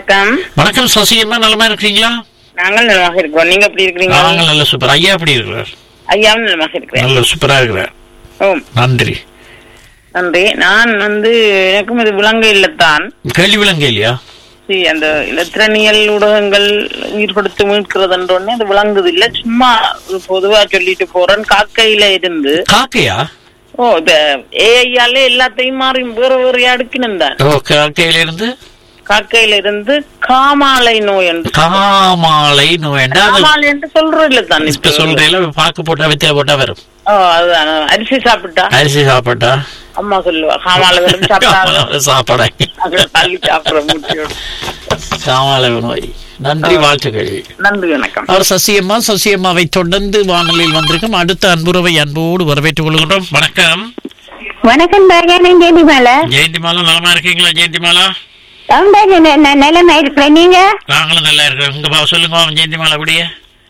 வணக்கம் வணக்கம் சசிகமா நலமா இருக்கிறீங்களா நாங்கள் நலமாக இருக்கிறோம் நீங்க எப்படி இருக்கிறீங்க நாங்க நல்ல சூப்பர் ஐயா எப்படி இருக்கிறார் ஐயாவும் நலமாக இருக்கிறேன் நல்ல சூப்பரா இருக்கிறார் ஓம் நன்றி நன்றி நான் வந்து எனக்கும் இது விலங்கு இல்லத்தான் கேள்வி விலங்கு இல்லையா சரி, அந்த இலத்திரனியல் ஊடகங்கள் உயிர் கொடுத்து மீட்கிறதுன்றோடனே அது விளங்குது இல்ல சும்மா ஒரு பொதுவா சொல்லிட்டு போறேன் காக்கையில இருந்து காக்கையா ஓ இப்ப ஏஐயால எல்லாத்தையும் மாறி வேற வேற அடுக்கினேன் தான் ஓ காக்கையில இருந்து காக்கையில இருந்து காமாலை நோய் என்று காமாலை நோயண்டா அது காமாலை என்று சொல்றோம் இல்ல தான் இப்ப சொல்றேல பாக்கு போட்டா வித்தியா போட்டா வரும் ஓ அதுதான் அரிசி சாப்பிட்டா அரிசி சாப்பிட்டா அம்மா சொல்லுவா காமாலை வெறும் சாப்பிட்டா காமாலை சாப்பாடா அதுல தள்ளி சாப்பிடுற முட்டியோட காமாலை நோய் நன்றி வாழ்த்துக்கள் நன்றி வணக்கம் அவர் சசியம்மா சசியம்மாவை தொடர்ந்து வானொலியில் வந்திருக்கும் அடுத்த அன்புறவை அன்போடு வரவேற்றுக் கொள்கிறோம் வணக்கம் வணக்கம் பாஜானன் ஜெயதிமாலா ஜெயந்தி மாலா நலமா இருக்கீங்களா ஜெயந்தி மாலா நான் நிலைமை இருக்கிறேன் நீங்க நாங்களும் நல்லா இருக்கிறோம் உங்க பா சொல்லுங்க ஜெயந்தி மாலா அப்படியே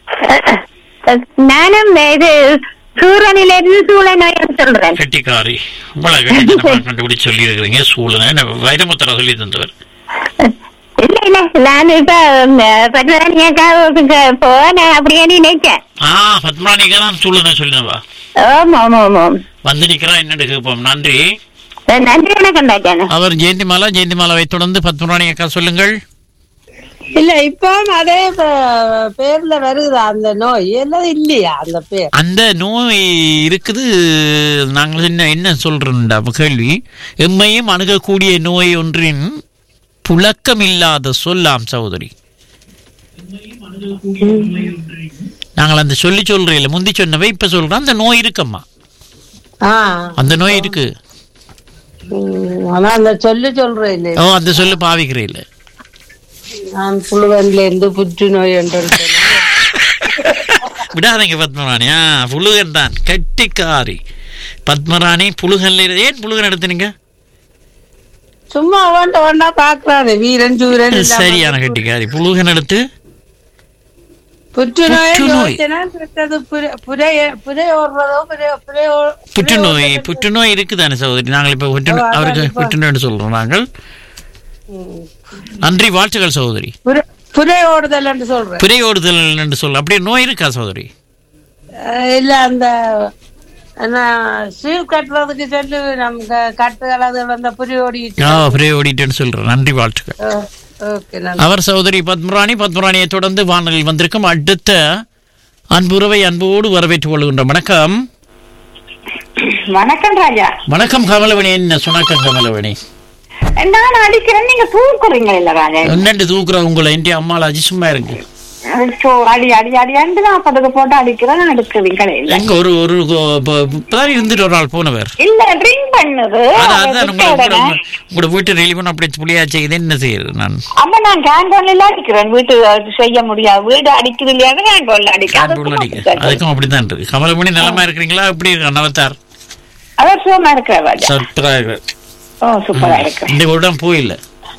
நானும் இது சூரனில இருந்து சூழ நோய் சொல்றேன் கெட்டிக்காரி இவ்வளவு கெட்டித்தனமா கண்டுபிடிச்சு சொல்லி இருக்கிறீங்க சூழல் என்ன வைரமுத்தரா சொல்லி தந்தவர் இல்ல இல்ல நான் இப்ப பத்மராணியாக்கா போனேன் அப்படியே நினைச்சேன் ஆ பத்மராணிக்கு தான் சூழலை சொல்லினவா ஆமா ஆமா ஆமா வந்து நிக்கிறா என்னன்னு கேட்போம் நன்றி நன்றி வணக்கம் ராஜான அவர் ஜெயந்தி மாலா ஜெயந்தி மாலாவை தொடர்ந்து பத்மராணி அக்கா சொல்லுங்கள் இல்ல இப்போ அதே ப- பேர்ல வருது அந்த நோய் எல்லாம் இல்லையா அந்த பேர் அந்த நோய் இருக்குது நாங்கள் என்ன என்ன சொல்றோம்டா அப்ப கேள்வி எம்மையும் அணுகக்கூடிய நோய் ஒன்றின் புழக்கம் இல்லாத சொல்லாம் சகோதரி நாங்கள் அந்த சொல்லி சொல்றேன் முந்தி சொன்னவை இப்ப சொல்றோம் அந்த நோய் இருக்கம்மா ஆ அந்த நோய் இருக்கு ம், ஆனா அந்த சொல்லு சொல்றேன் இல்லை ஓ அந்த சொல்லு பாவிக்கிறேன் நான் புழுவன்ல இருந்து புற்றுநோய் என்று விடாதீங்க பத்மராணி ஆ புழுகன் தான் கெட்டிக்காரி பத்மராணி புழுகன்ல இரு- ஏன் புழுகன் எடுத்துனீங்க சும்மா வேண்ட வேண்டா பாக்குறாரு வீரன் சூரன் இல்லாம சரியான கெட்டிக்காரி புழுகன் எடுத்து புற்றுநோய் புற்றுநோய். யோசனை, அடுத்தது புரை- புரை- புரை ஓடுறதோ புரை- புரை ஓ- புற்றுநோய் புரை புற்றுநோய் இருக்குதானே சகோதரி நாங்கள் இப்ப புற்றுநோய் ஓ, அதான் அவருக்கு இப்ப. புற்றுநோய் சொல்றோம் நாங்கள் நன்றி வாழ்த்துக்கள் சகோதரி புரை- புரை ஓடுதல் என்று சொல்றேன் பிறை ஓடுதல் என்று சொல்ல அப்படியே நோய் இருக்கா சகோதரி அஹ் இல்ல அந்த என்ன சீல் கட்டுறதுக்கு சொல்லி நமக்கு கட்டுகள் அது அந்த புரி ஓடி ஆ பிறை ஓடிட்டேன்னு சொல்றேன் நன்றி வாழ்த்துக்கள் ஓகே நன்றி அவர் சகோதரி பத்மராணி பத்மராணியை தொடர்ந்து வானொலியில் வந்திருக்கும் அடுத்த அன்புறவை அன்போடு வரவேற்றுக் கொள்கின்றோம் வணக்கம் வணக்கம் ராஜா வணக்கம் கமலவணி என்ன சுணக்கம் கமலவணி நான் அடிக்கிறேன் நீங்க தூக்குறீங்க இல்ல ராஜா என்னண்டு தூக்குற உங்களை என் அம்மாள் அஜி சும்மா இருக்கு சோ, அடி அடி அடி அண்டு நான் பதுக்கு போட்டு அடிக்கிறேன் எடுக்கிறீங்க இல்ல எங்க ஒரு ஒரு இப்பதான் இருந்துட்டு ஒரு நாள் போனவர் இல்ல ட்ரிங்க் பண்ணுது அதான் அதை அதான் விட்ட உங்களை உடனே, உங்களை- உங்களோட வீட்டு டெலிஃபோன் அப்படி புள்ளியா செய்யுது என்ன செய்யுது நான் அப்ப நான் கேண்டோன்ல அடிக்கிறேன் வீட்டு அது செய்ய முடியாது வீடு அடிக்குது இல்லையா கேண்டோன்ல காண்டூர்ல அடிக்க அடிக்க அதுக்கும் அப்படிதான் இருக்கு கமலமணி நலமா இருக்கிறீங்களா எப்படி இருக்கு நவத்தார் அவர் சுகமா இருக்கிற ராஜா சூப்பரா இருக்கு ஓ சூப்பரா இருக்கு இந்த வருடம் போயில்ல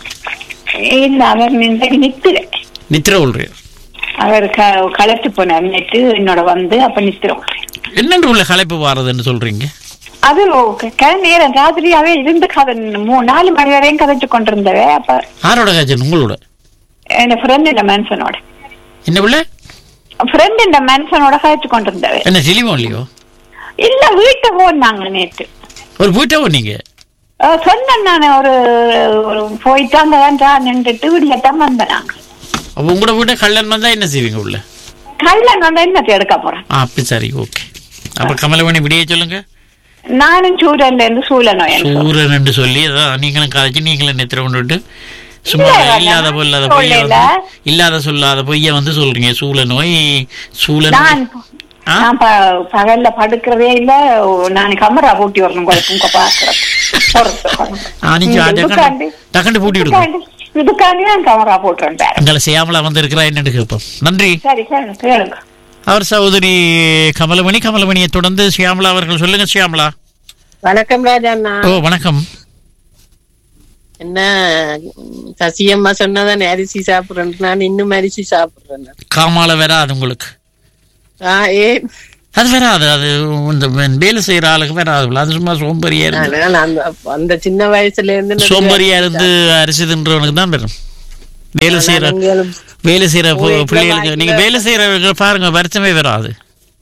இல்ல அவர் நின்று நித்திர நித்திர கொள்றீர் அவர் க- கலட்டு போனார் நேற்று என்னோட வந்து அப்ப நித்திரம் என்னென்று உள்ள களைப்பு வாரதுன்னு சொல்றீங்க அது க- க- நேரம் ராத்திரியாவே இருந்து கதை மூணு நாலு மணி வரையும் கதைச்சு கொண்டிருந்தவே அப்ப யாரோட காய்ச்சல் உங்களோட என் ஃப்ரெண்ட் இந்த மேன்சனோட என்ன உள்ள ஃப்ரெண்ட் இந்த மேன்சனோட கதைச்சு கொண்டிருந்தவே என்ன டெலிஃபோன் இல்லையோ இல்ல வீட்டை போனாங்க நேற்று ஒரு வீட்டை நீங்க அஹ் சொன்னேன் நான் ஒரு ஒரு போயிட்டு அங்கதான் நின்றுட்டு விடியத்தான் வந்தேன் நாங்க அப்ப உங்களோட வீட்டை கல்யாணம் வந்தா என்ன செய்வீங்க உள்ள கல்லன் வந்தா என்னத்தை எடுக்க போறேன் ஆ, அப்படி சரி ஓகே அப்ப கமலமணி விடிய சொல்லுங்க நானும் சூழல்ல இருந்து சூழ நோய் சூரன் என்று சொல்லி அதான் நீங்களும் கதைச்சு நீங்களும் நெத்திர கொண்டு சும்மா இல்ல, இல்லாத நான் பொல்லாத பொய்ய சொல்லல. வந்து இல்லாத சொல்லாத பொய்ய வந்து சொல்றீங்க சூழ நோய் சூழ நான் ஆ? நான் ப- பகல்ல படுக்கிறதே இல்ல நான் கமரா பூட்டி வரணும் குழப்பம் பாக்குறேன் நீங்க டக்கண்டு டக்கண்டு பூட்டி விடுங்க இதுக்காண்டி நான் கமரா போட்டுறேன் பாரு. எங்களை செய்யாமலா வந்திருக்கிறா என்னன்னு கேட்போம் நன்றி சரி கேளுங்க கேளுங்க அவர் சகோதரி கமலமணி கமலமணியை தொடர்ந்து சியாமலா அவர்கள் சொல்லுங்க சியாமலா வணக்கம் ராஜாண்ணா ஓ வணக்கம் என்ன சசியம்மா சொன்னதானே அரிசி சாப்பிடுறேன் நான் இன்னும் அரிசி சாப்பிடுறேன் காமால வராது உங்களுக்கு ஆ ஏ அது வராது அது இந்த வேலை செய்யற ஆளுக்கு வராது அது சும்மா சோம்பேறியா இருந்து நான் அந்த அந்த சின்ன வயசுல இருந்து நான் சோம்பேறியா இருந்து அரிசி தின்றவனுக்கு தான் வரும் வேலை செய்யற நாங்களும் வேலை செய்யற பு- வீட்டுல பிள்ளைகளுக்கு நீங்க வேலை செய்யறவங்க பாருங்க வருத்தமே வராது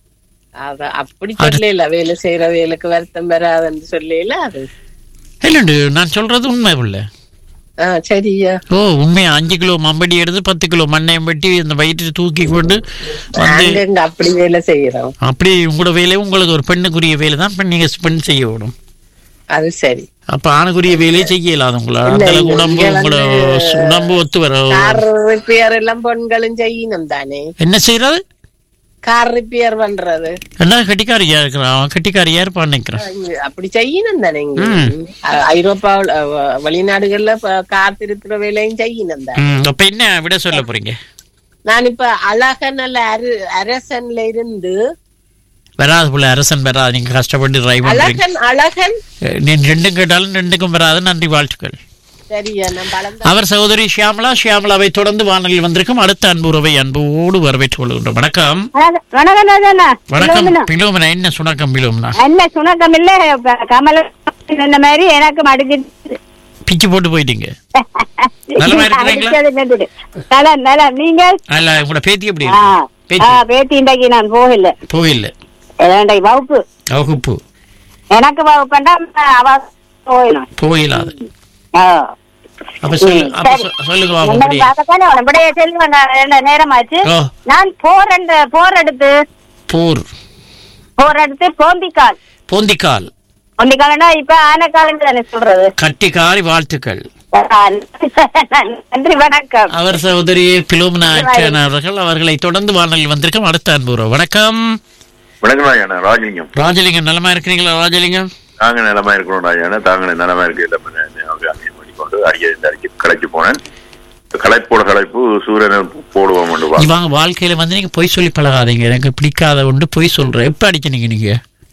அத அப்படி சொல்லல வேலை செய்யற வேலைக்கு வருத்தம் வராதுன்னு சொல்லல அது இல்லைண்டு நான் சொல்றது உண்மை இல்லை ஆ, சரியா ஓ உண்மையா அஞ்சு கிலோ மம்படி எடுத்து பத்து கிலோ மண்ணையும் வெட்டி அந்த வயிற்று தூக்கி கொண்டு வந்து நாங்க இங்க அப்படி வேலை செய்யறோம் அப்படி உங்களோட வேலை உங்களுக்கு ஒரு பெண்ணுக்குரிய வேலை தான் பெண் நீங்க பெண் செய்ய விடும் அது சரி அப்ப ஆணுக்குரிய வேலையை செய்ய இயலாது உங்களை இல்ல, அந்த அளவுக்கு இல்ல, உடம்பு இங்க உங்களோட வந்து உடம்பு ஒத்து வர கார் ரிப்பேர் எல்லாம் பெண்களும் செய்யணும் தானே என்ன செய்யறது கார் ரிப்பேர் பண்றது என்ன கட்டிக்காரியா இருக்கிறான் அவன் கட்டிக்காரியா இருப்பான்னு நினைக்கிறேன் இங்க அப்படி செய்யணும் தானே இங்க ம். அ- ஐரோப்பாவுல அ, வெளிநாடுகள்ல இப்ப கார் திருத்துற வேலையும் செய்யணும் தான் ம், அப்ப என்ன விட சொல்ல போறீங்க நான் இப்ப அழகன் அல்ல அரு அரசன்ல இருந்து வராது போல அரசன் வராது நீங்க கஷ்டப்பட்டு டிரைவ் பண்றீங்க அழகன் அழகன் நீ ரெண்டும் கேட்டாலும் ரெண்டுக்கும் வராது நன்றி வாழ்த்துக்கள் சரியா நான் பழந்த அவர் சகோதரி ஷியாமலா ஷியாமலாவை தொடர்ந்து வானலில் வந்திருக்கும் அடுத்த அன்புறவை அன்போடு வரவேற்றுக் கொள்கின்றோம் வணக்கம் வணக்கம் ராஜாண்ணா வணக்கம் பிலோமனா என்ன சுணக்கம் பிலோமனா என்ன சுணக்கம் இல்ல க- கமல இந்த மாதிரி எனக்கு மடிஞ்சு பிச்சு போட்டு போயிட்டீங்க நலமா இருக்கிறீங்களா? அடிச்சது நடுடு. நலம் நலம் நீங்க அல்ல உங்களோட பேத்தி எப்படி ஆ, இருக்கு பேத்தி ஆ, பேத்தி இன்றைக்கு நான் போகல போகல இன்றைக்கு வகுப்பு வகுப்பு எனக்கு வகுப்புண்டா அவ போயிடும் போயிலாது ஆ. அப்ப சொல்லு அப்ப சரி. சொ- சொல்லுங்க வாங்க என்ன அப்படி பார்க்கத்தானே உன விடைய செல்வன் என்ன நேரமாச்சு ஓ நான் போர் என்ற போர் எடுத்து போர் போர் எடுத்து போந்திக்கால் போந்திக்கால் போந்திக்கால்னா இப்ப ஆனக்காலன்னு தானே சொல்றது கட்டிக்காரி வாழ்த்துக்கள் ஆ, நன்றி வணக்கம் அவர் சகோதரி பிலோமினா ஆச்சான் அவர்கள் அவர்களை தொடர்ந்து வானலில் வந்திருக்கும் அடுத்த அன்புறவு வணக்கம் வணக்கம் ராஜாண்ணா ராஜலிங்கம் ராஜலிங்கம் நலமா இருக்கிறீங்களா ராஜலிங்கம் நாங்க நிலமா இருக்கிறோம் ராஜாண்ணா தாங்க நிலமா இருக்க இல்லை பண்ணிக்கொண்டு அடிக்க இந்த அடிக்க களைச்சு போனேன் களைப்போட களைப்பு சூரியனை போடுவோம் வா இவங்க வாழ்க்கையில வந்து நீங்க பொய் சொல்லி பழகாதீங்க எனக்கு பிடிக்காத ஒன்று பொய் சொல்றேன் எப்ப அடிச்சீங்க நீங்க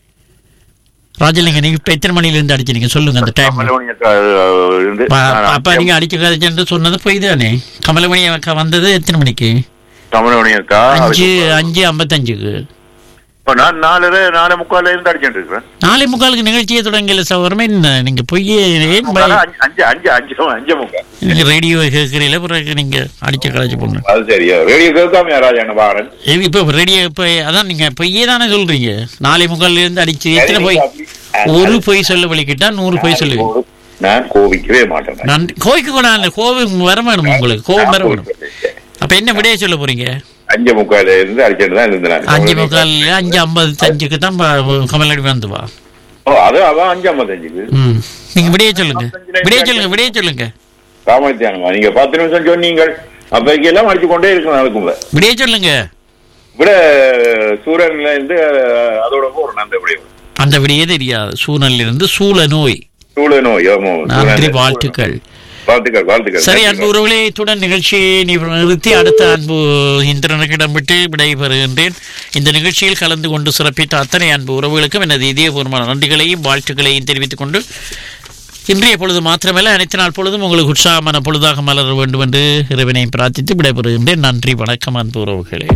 ராஜலிங்கம் நீங்க இப்ப எத்தனை மணில இருந்து அடிச்சீங்க சொல்லுங்க அந்த டைம் கமலமணி அக்கா, அஹ், இருந்து நான் அப்ப நீங்க அடிச்சு கதைச்சு சொன்னது பொய் தானே கமலமணி அக்கா வந்தது எத்தனை மணிக்கு கமலமணி அக்கா அஞ்சு அதுக்கு- அஞ்சு ஐம்பத்தஞ்சுக்கு இப்ப நான் நாலரை நாலு முக்கால இருந்து அடிச்சுட்டு இருக்கிறேன் நாளை முக்காலுக்கு நிகழ்ச்சியை தொடங்கல சவரமே என்ன நீங்க பொய்யே ஏன் முக்காலா அஞ்சு அஞ்சு அஞ்சு அஞ்சு அஞ்சு முக்கா நீங்க ரேடியோ கேட்கறீங்களா பிறகு நீங்க அடிச்ச கலைச்சு போங்க அது சரியா ரேடியோ கேட்காம ராஜாண்ணா வாரன் ஏய், இப்ப ரேடியோ இப்ப அதான் நீங்க பொய்யே தானே சொல்றீங்க நாளை முக்கால்ல இருந்து அடிச்சு எத்தனை பொய் ஒரு பொய் சொல்ல வலிக்கிட்டா நூறு பொய் சொல்லுவீங்க நான் கோவிக்கவே மாட்டேன் நன்றி கோவிக்க கூட இல்ல கோபம் வர வேணும் உங்களுக்கு கோபம் வர வேணும் அப்ப என்ன விடைய சொல்ல போறீங்க அஞ்சு முக்கால இருந்து அடிச்சுட்டு தான் இருந்தேன் அஞ்சு முக்கால் அஞ்சு ஐம்பது அஞ்சுக்கு தான் ப- கமலடி வந்து வா ஓ, அது அதான் அஞ்சு ஐம்பத்தஞ்சுக்கு ம் நீங்க விடைய சொல்லுங்க விடைய சொல்லுங்க விடைய சொல்லுங்க ராமத்தியானமா நீங்க பத்து நிமிஷம் சொன்னீங்க அப்பைக்கு எல்லாம் அடிச்சு கொண்டே இருக்கணும் அதுக்கும் விடைய சொல்லுங்க விட சூரியன்ல இருந்து அஹ், அதோட போறோம் அந்த விட அந்த விடையே தெரியாது சூழலில் இருந்து சூழ நோய் சூழ நோய் ஆமா. நன்றி சூழல். வாழ்த்துக்கள் வாழ்த்துக்கள் வாழ்த்துக்கள் சரி அன்பு உறவுகளே இத்துடன் நிகழ்ச்சியை நிறுத்தி அடுத்த அன்பு இந்திரனுக்கிடம் விட்டு விடைபெறுகின்றேன் இந்த நிகழ்ச்சியில் கலந்து கொண்டு சிறப்பித்த அத்தனை அன்பு உறவுகளுக்கும் எனது இதயபூர்வமான நன்றிகளையும் வாழ்த்துக்களையும் தெரிவித்துக் கொண்டு இன்றைய பொழுது மாத்திரமல்ல அனைத்து நாள் பொழுதும் உங்களுக்கு உற்சாகமான பொழுதாக மலர வேண்டும் என்று இறைவனை பிரார்த்தித்து விடைபெறுகின்றேன் நன்றி வணக்கம் அன்பு உறவுகளே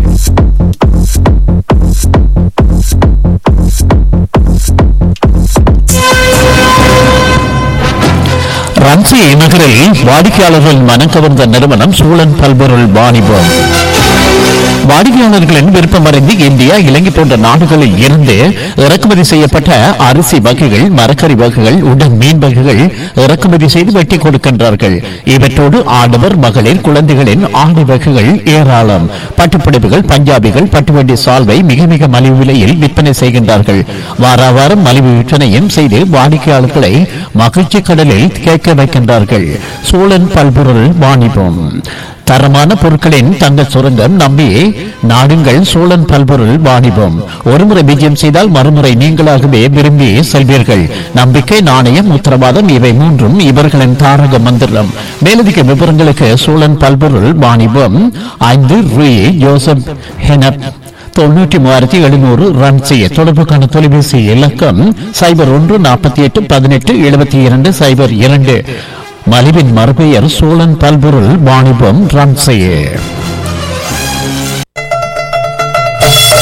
ரன்சி நகரில் வாடிக்கையாளர்கள் மனம் கவர்ந்த நிறுவனம் சூழன் பல்பொருள் வாணிபம் வாடிக்கையாளர்களின் விருப்பமறிந்து இந்தியா இலங்கை போன்ற நாடுகளில் இருந்து இறக்குமதி செய்யப்பட்ட அரிசி வகைகள் மரக்கறி வகைகள் உடன் மீன் வகைகள் இறக்குமதி செய்து வெட்டி கொடுக்கின்றார்கள் இவற்றோடு ஆடவர் மகளிர் குழந்தைகளின் ஆடை வகைகள் ஏராளம் பட்டுப்புடவைகள் பஞ்சாபிகள் பட்டுவண்டி சால்வை மிக மிக மலிவு விலையில் விற்பனை செய்கின்றார்கள் வார வாரம் மலிவு விற்பனையும் செய்து வாடிக்கையாளர்களை மகிழ்ச்சி கடலில் கேட்க வைக்கின்றார்கள் சோழன் பல்பொருள் வாணிபம் தரமான பொருட்களின் தங்க சுரங்கம் நம்பி நாடுங்கள் சோழன் பல்பொருள் வாணிபம் ஒருமுறை விஜயம் செய்தால் மறுமுறை நீங்களாகவே விரும்பி செல்வீர்கள் நம்பிக்கை நாணயம் உத்தரவாதம் இவை மூன்றும் இவர்களின் தாரக மந்திரம் மேலதிக விவரங்களுக்கு சோழன் பல்பொருள் வாணிபம் ஐந்து ரூ ஜோசப் ஹெனப் தொண்ணூற்றி மூவாயிரத்தி எழுநூறு ரன் செய்ய தொடர்புக்கான தொலைபேசி இலக்கம் சைபர் ஒன்று நாற்பத்தி எட்டு பதினெட்டு எழுபத்தி இரண்டு சைபர் இரண்டு மலிவின் மறுபெயர் சோழன் பல்பொருள் வாணிபம் ரன் செய்ய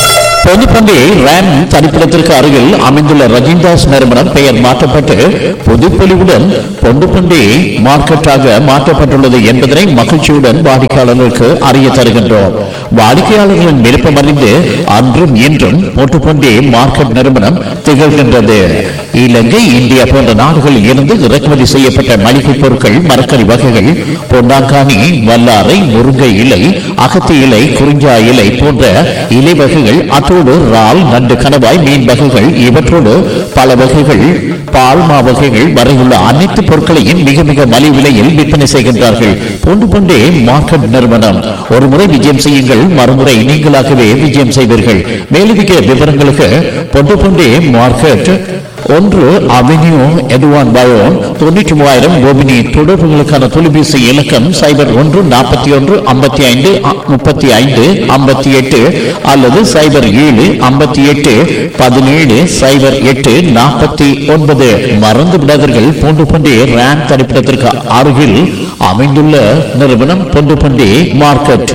பொதுப்பண்டி ரேம் தனிப்பிடத்திற்கு அருகில் அமைந்துள்ள ரஜிந்தாஸ் நிறுவனம் பெயர் மாற்றப்பட்டு புதுப்பொலிவுடன் பொண்டுப்பண்டி மார்க்கெட்டாக மாற்றப்பட்டுள்ளது என்பதனை மகிழ்ச்சியுடன் வாடிக்கையாளர்களுக்கு அறிய தருகின்றோம் வாடிக்கையாளர்களின் விருப்பம் அறிந்து அன்றும் இன்றும் பொட்டுப்பண்டி மார்க்கெட் நிறுவனம் திகழ்கின்றது இலங்கை இந்தியா போன்ற நாடுகளில் இருந்து இறக்குமதி செய்யப்பட்ட மளிகை பொருட்கள் மரக்கறி வகைகள் பொன்னாங்கானி வல்லாரை முருங்கை இலை அகத்தி இலை குறிஞ்சா இலை போன்ற இலை வகைகள் அத்தோடு இறால் நண்டு கணவாய் மீன் வகைகள் இவற்றோடு பல வகைகள் பால்மா வகைகள் வரையுள்ள அனைத்து பொருட்களையும் மிக மிக மலிவு விலையில் விற்பனை செய்கின்றார்கள் பொண்டு பொண்டே மார்க்கெட் நிறுவனம் ஒரு முறை விஜயம் செய்யுங்கள் மறுமுறை நீங்களாகவே விஜயம் செய்வீர்கள் மேலதிக விவரங்களுக்கு பொண்டு பொண்டே மார்க்கெட் ஒன்று அவென்யூ எதுவான் பயோன் தொண்ணூற்றி மூவாயிரம் கோபினி தொடர்புகளுக்கான தொலைபேசி இலக்கம் சைபர் ஒன்று நாற்பத்தி ஒன்று ஐம்பத்தி ஐந்து முப்பத்தி ஐந்து ஐம்பத்தி எட்டு அல்லது சைபர் ஏழு ஐம்பத்தி எட்டு பதினேழு சைபர் எட்டு நாற்பத்தி ஒன்பது மறந்து விடாதீர்கள் பூண்டு பண்டி ரேம் தரிப்பிடத்திற்கு அருகில் அமைந்துள்ள நிறுவனம் பூண்டு பண்டி மார்க்கெட்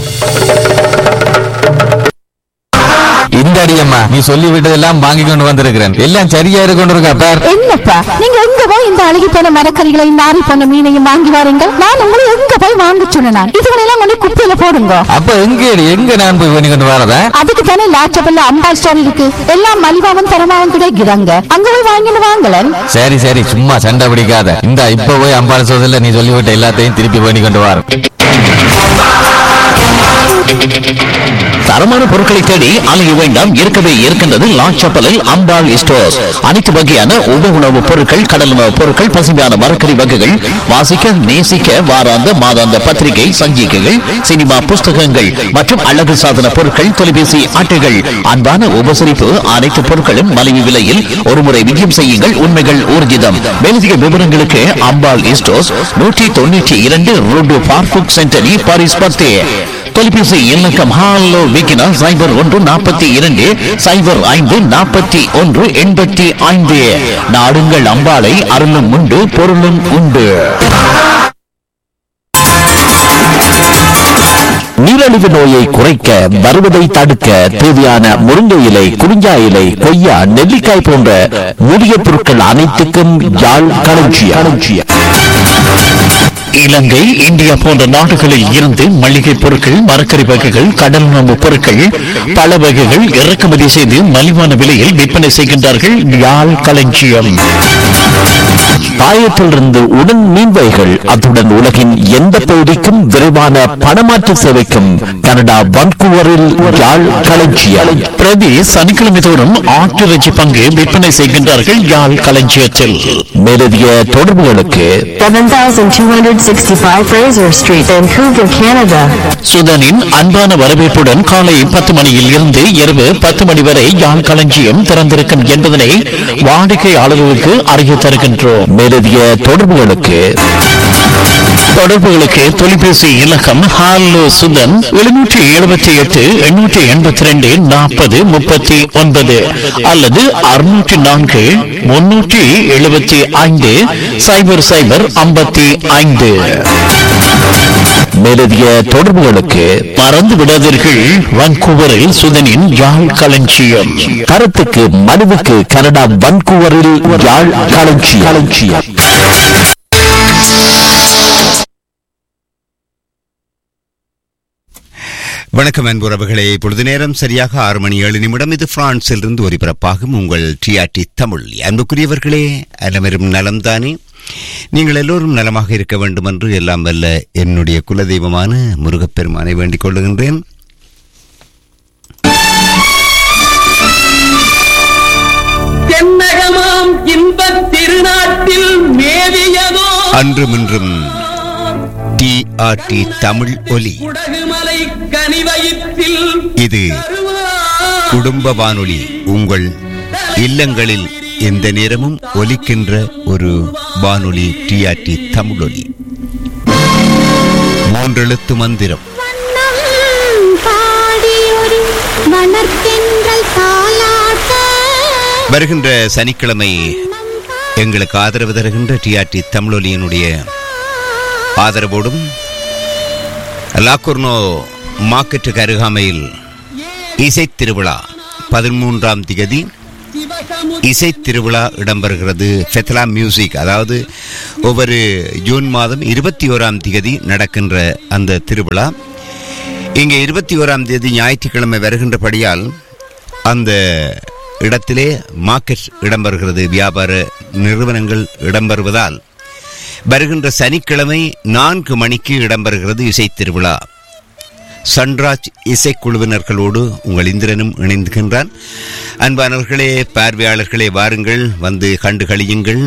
இந்த அடியம்மா நீ சொல்லி விட்டதெல்லாம் வாங்கி கொண்டு வந்திருக்கிறேன் எல்லாம் சரியா இருக்கு கொண்டு இருக்கா பார் என்னப்பா நீங்க எங்க போய் இந்த அழுகி போன மரக்கறிகளையும் நாரி போன மீனையும் வாங்கி வாருங்கள் நான் உங்களை எங்க போய் வாங்க சொன்னேன் இதுகளெல்லாம் கொண்டு குப்பையில போடுங்க அப்ப எங்க எங்க நான் போய் பண்ணி கொண்டு வரதா அதுக்கு தானே லாச்சபல்ல அம்பாள் ஸ்டோர் இருக்கு எல்லாம் மலிவாவும் தரமாவும் கிடைக்கிறாங்க அங்க போய் வாங்கிட்டு வாங்கலன் சரி சரி சும்மா சண்டை பிடிக்காத இந்த இப்ப போய் அம்பாள் சோதல நீ சொல்லிவிட்ட எல்லாத்தையும் திருப்பி பண்ணி கொண்டு வர தரமான பொருட்களை தேடி அலைய வேண்டாம் இருக்கவே இருக்கின்றது லாச்சப்பலில் அம்பாள் ஸ்டோர்ஸ் அனைத்து வகையான உப உணவுப் பொருட்கள் கடல் உணவுப் பொருட்கள் பசுமையான மரக்கறி வகைகள் வாசிக்க நேசிக்க வாராந்த மாதாந்த பத்திரிகை சஞ்சிகைகள் சினிமா புஸ்தகங்கள் மற்றும் அழகு சாதன பொருட்கள் தொலைபேசி அட்டைகள் அன்பான உபசரிப்பு அனைத்து பொருட்களும் மலிவு விலையில் ஒருமுறை விஜயம் செய்யுங்கள் உண்மைகள் ஊர்ஜிதம் மேலதிக விவரங்களுக்கு அம்பாள் ஸ்டோர்ஸ் நூற்றி தொண்ணூற்றி இரண்டு ரோடு பார்ஃபுக் சென்டரி பாரிஸ் பத்தே தொலைபேசி இலக்கம் ஹாலோ விக்கினா சைபர் ஒன்று நாற்பத்தி இரண்டு சைபர் ஐந்து நாற்பத்தி ஒன்று எண்பத்தி ஐந்து நாடுங்கள் அம்பாளை அருளும் உண்டு பொருளும் உண்டு நீரழிவு நோயை குறைக்க வருவதை தடுக்க தேவையான முருங்கை இலை குறிஞ்சா இலை கொய்யா நெல்லிக்காய் போன்ற மூலிகை பொருட்கள் அனைத்துக்கும் யாழ் களஞ்சியம் இலங்கை இந்தியா போன்ற நாடுகளில் இருந்து மளிகை பொருட்கள் மரக்கறி வகைகள் கடல் உணவு பொருட்கள் பல வகைகள் இறக்குமதி செய்து மலிவான விலையில் விற்பனை செய்கின்றார்கள் யாழ் களஞ்சியம் பாயத்திலிருந்து உடன் மீன் வகைகள் அத்துடன் உலகின் எந்த பகுதிக்கும் விரைவான பணமாற்று சேவைக்கும் கனடா வன்கூவரில் யாழ் களஞ்சியம் பிரதி சனிக்கிழமை தோறும் ஆட்டிறைச்சி பங்கு விற்பனை செய்கின்றார்கள் யாழ் களஞ்சியத்தில் மேலதிக தொடர்புகளுக்கு 7265 Fraser Street, Vancouver, Canada. சுதனின் அன்பான வரவேற்புடன் காலை பத்து மணியில் இருந்து இரவு பத்து மணி வரை யாழ் களஞ்சியம் திறந்திருக்கும் என்பதனை வாடிக்கையாளர்களுக்கு அறிய தருகின்றோம் மேலதிக தொடர்புகளுக்கு தொடர்புகளுக்கு தொலைபேசி இலக்கம் ஹாலோ சுதன் எழுநூற்றி எழுபத்தி எட்டு எண்ணூற்றி எண்பத்தி ரெண்டு நாற்பது முப்பத்தி ஒன்பது அல்லது அறுநூற்றி நான்கு முன்னூற்றி எழுபத்தி ஐந்து சைபர் சைபர் ஐம்பத்தி ஐந்து மேலதிக தொடர்புகளுக்கு மறந்து விடாதீர்கள் வான்கூவரில் சுதனின் யாழ் களஞ்சியம் கருத்துக்கு மனுவுக்கு கனடா வான்கூவரில் யாழ் களஞ்சியம் களஞ்சியம் வணக்கம் அன்புறவுகளே இப்பொழுது நேரம் சரியாக ஆறு மணி ஏழு நிமிடம் இது பிரான்சில் இருந்து ஒலிபரப்பாகும் உங்கள் டிஆர்டி தமிழ் அன்புக்குரியவர்களே அனைவரும் நலம்தானே நீங்கள் எல்லோரும் நலமாக இருக்க வேண்டும் என்று எல்லாம் வல்ல என்னுடைய குலதெய்வமான முருகப்பெருமானை வேண்டிக் கொள்ளுகின்றேன் தென்னகமாம் இன்பத் திருநாட்டில் மேவியதோ அன்றும் இன்றும் டிஆர்டி தமிழ் ஒலி குடகுமலை கனிவயிற்றில் இது குடும்ப வானொலி உங்கள் இல்லங்களில் எந்த நேரமும் ஒலிக்கின்ற ஒரு வானொலி டிஆர்டி தமிழ் ஒலி மூன்றெழுத்து மந்திரம் வருகின்ற சனிக்கிழமை எங்களுக்கு ஆதரவு தருகின்ற டிஆர்டி தமிழொலியினுடைய ஆதரவோடும் லாக்குர்னோ மார்க்கெட்டுக்கு அருகாமையில் இசை திருவிழா பதிமூன்றாம் திகதி இசை திருவிழா இடம்பெறுகிறது ஃபெத்லா மியூசிக் அதாவது ஒவ்வொரு ஜூன் மாதம் இருபத்தி ஓராம் திகதி நடக்கின்ற அந்த திருவிழா இங்கே இருபத்தி ஓராம் தேதி ஞாயிற்றுக்கிழமை வருகின்றபடியால் அந்த இடத்திலே மார்க்கெட் இடம்பெறுகிறது வியாபார நிறுவனங்கள் இடம்பெறுவதால் வருகின்ற சனிக்கிழமை நான்கு மணிக்கு இடம்பெறுகிறது இசை திருவிழா சன்ராஜ் இசைக்குழுவினர்களோடு உங்கள் இந்திரனும் இணைந்துகின்றான் அன்பானவர்களே பார்வையாளர்களே வாருங்கள் வந்து கண்டு கழியுங்கள்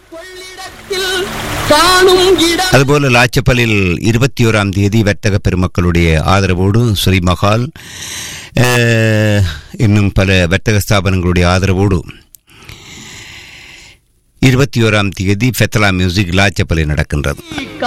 காணும் இடம் அதுபோல லாச்சப்பலில் இருபத்தி ஓராம் தேதி வர்த்தக பெருமக்களுடைய ஆதரவோடு ஸ்ரீ மகால் அஹ், இன்னும் பல வர்த்தக ஸ்தாபனங்களுடைய ஆதரவோடு இருபத்தி ஓராம் தேதி ஃபெத்தலா மியூசிக் லாச்சப்பலில் நடக்கின்றது